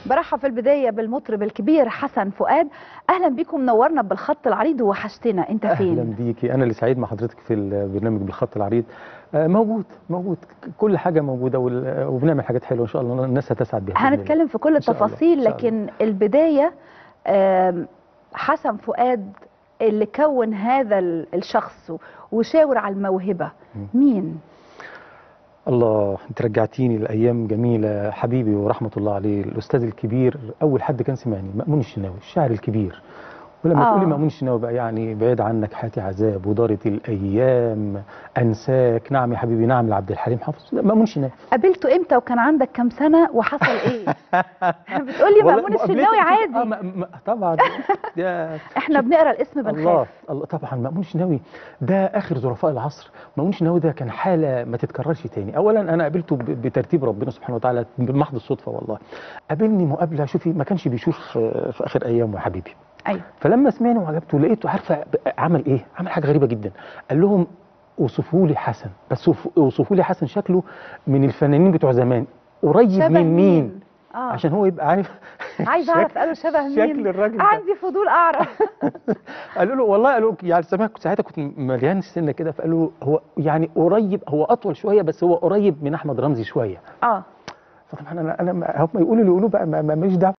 برحب في البدايه بالمطرب الكبير حسن فؤاد اهلا بيكم منورنا بالخط العريض ووحشتنا انت اهلا فين بيكي انا اللي سعيد مع حضرتك في البرنامج بالخط العريض آه، موجود موجود كل حاجه موجوده وال- وبنعمل حاجات حلوه ان شاء الله الناس هتسعد بيها بإذن الله. هنتكلم في كل إن شاء الله، التفاصيل إن شاء الله. لكن البدايه آم، حسن فؤاد اللي كون هذا ال- الشخص وشاور على الموهبه مين الله انت رجعتيني لايام جميله حبيبي ورحمه الله عليه الاستاذ الكبير اول حد كان سمعني مامون الشناوي الشاعر الكبير ولما آه. تقولي مامون الشناوي بقى يعني بعيد عنك حياتي عذاب ودارت الايام انساك نعم يا حبيبي نعم لعبد الحليم حافظ لا، مامون الشناوي قابلته امتى وكان عندك كام سنه وحصل ايه بتقولي والله مأمون مقابلتي الشناوي كده- عادي آه ما ما طبعا ده احنا بنقرا الاسم الله بنخاف الله طبعا مأمون الشناوي ده اخر ظرفاء العصر مأمون الشناوي ده كان حاله ما تتكررش تاني اولا انا قابلته ب- بترتيب ربنا سبحانه وتعالى بمحض الصدفه والله قابلني مقابله شوفي ما كانش بيشوف آه، في اخر ايامه يا حبيبي ايوه فلما سمعني وعجبته لقيته عارفه ب- عمل ايه عمل حاجه غريبه جدا قال لهم وصفوا لي حسن بس وف- وصفوا لي حسن شكله من الفنانين بتوع زمان قريب شبه من مين اه عشان هو يبقى عارف عايز اعرف قالوا شبه مين شكل الراجل ده. عندي فضول اعرف قالوا له والله قالوا يعني سامع كنت ساعتها كنت مليان السنه كده فقالوا هو يعني قريب هو اطول شويه بس هو قريب من احمد رمزي شويه اه فطبعا انا انا ما- هم يقولوا اللي يقولوا بقى ما- ما- ماليش دعوه